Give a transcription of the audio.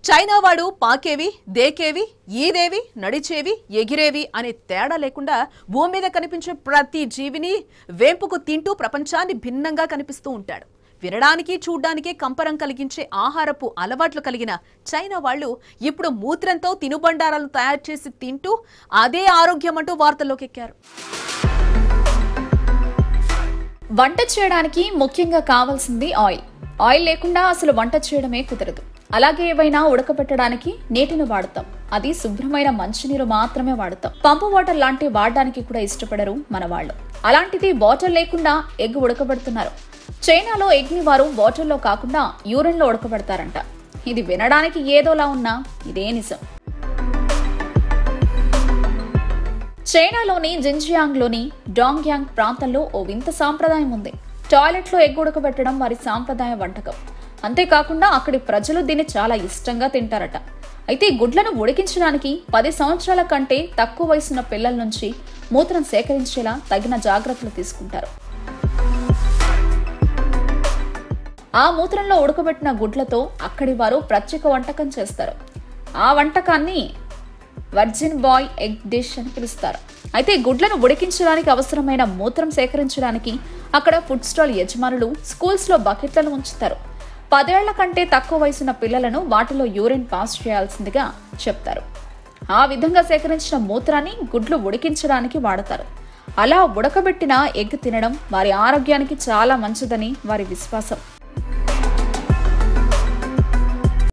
China వాడు పాకేవి దేకేవి ఈదేవి నడిచేవి ఎగిరేవి అనే తేడా లేకుండా భూమి మీద కనిపించే ప్రతి జీవిని వేంపుకు తింటూ ప్రపంచాన్ని భిన్నంగా కనిపిస్తూ ఉంటాడు వినడానికి చూడ్డానికి కంపరం కలిగించే ఆహారపు అలవాట్లు కలిగిన చైనా వాళ్ళు ఇప్పుడు మూత్రంతో తినుబండారాలను తయారు చేసి తింటూ అదే ఆరోగ్యం అంటూ వార్తల్లోకి ఎక్కారు వంట చేయడానికి ముఖ్యంగా కావాల్సింది ఆయిల్ ఆయిల్ లేకుండా అసలు వంట చేయడమే కుదరదు అలాగే ఏవైనా ఉడకబెట్టడానికి నీటిని వాడతాం అది శుభ్రమైన మంచినీరు మాత్రమే వాడతాం పంపు వాటర్ లాంటి వాడడానికి కూడా ఇష్టపడరు మన వాళ్ళు అలాంటిది వాటర్ లేకుండా ఎగ్ ఉడకబెడుతున్నారు చైనాలో ఎగ్ ని వారు వాటర్లో కాకుండా యూరిన్ లో ఉడకబెడతారంట ఇది వినడానికి ఏదోలా ఉన్నా ఇదే నిజం చైనాలోని జింజియాంగ్లోని డాంగ్యాంగ్ ప్రాంతంలో ఓ వింత సాంప్రదాయం ఉంది టాయిలెట్లో ఎగ్ ఉడకబెట్టడం వారి సాంప్రదాయ వంటకం అంతేకాకుండా అక్కడి ప్రజలు దీన్ని చాలా ఇష్టంగా తింటారట అయితే ఈ గుడ్లను ఉడికించడానికి పది సంవత్సరాల కంటే తక్కువ వయసున్న పిల్లల నుంచి మూత్రం సేకరించేలా తగిన జాగ్రత్తలు తీసుకుంటారు ఆ మూత్రంలో ఉడకబెట్టిన గుడ్లతో అక్కడి వారు ప్రత్యేక వంటకం చేస్తారు ఆ వంటకాన్ని వర్జిన్ బాయ్ ఎగ్ డిష్ అని పిలుస్తారు అయితే గుడ్లను ఉడికించడానికి అవసరమైన మూత్రం సేకరించడానికి అక్కడ ఫుడ్ స్టాల్ యజమానులు స్కూల్స్ లో బకెట్లను ఉంచుతారు పదేళ్ల కంటే తక్కువ వయసున్న పిల్లలను వాటిలో యూరిన్ పాస్ చేయాల్సిందిగా చెప్తారు ఆ విధంగా సేకరించిన మూత్రాన్ని గుడ్లు ఉడికించడానికి వాడతారు అలా ఉడకబెట్టిన ఎగ్ తినడం వారి ఆరోగ్యానికి చాలా మంచిదని వారి విశ్వాసం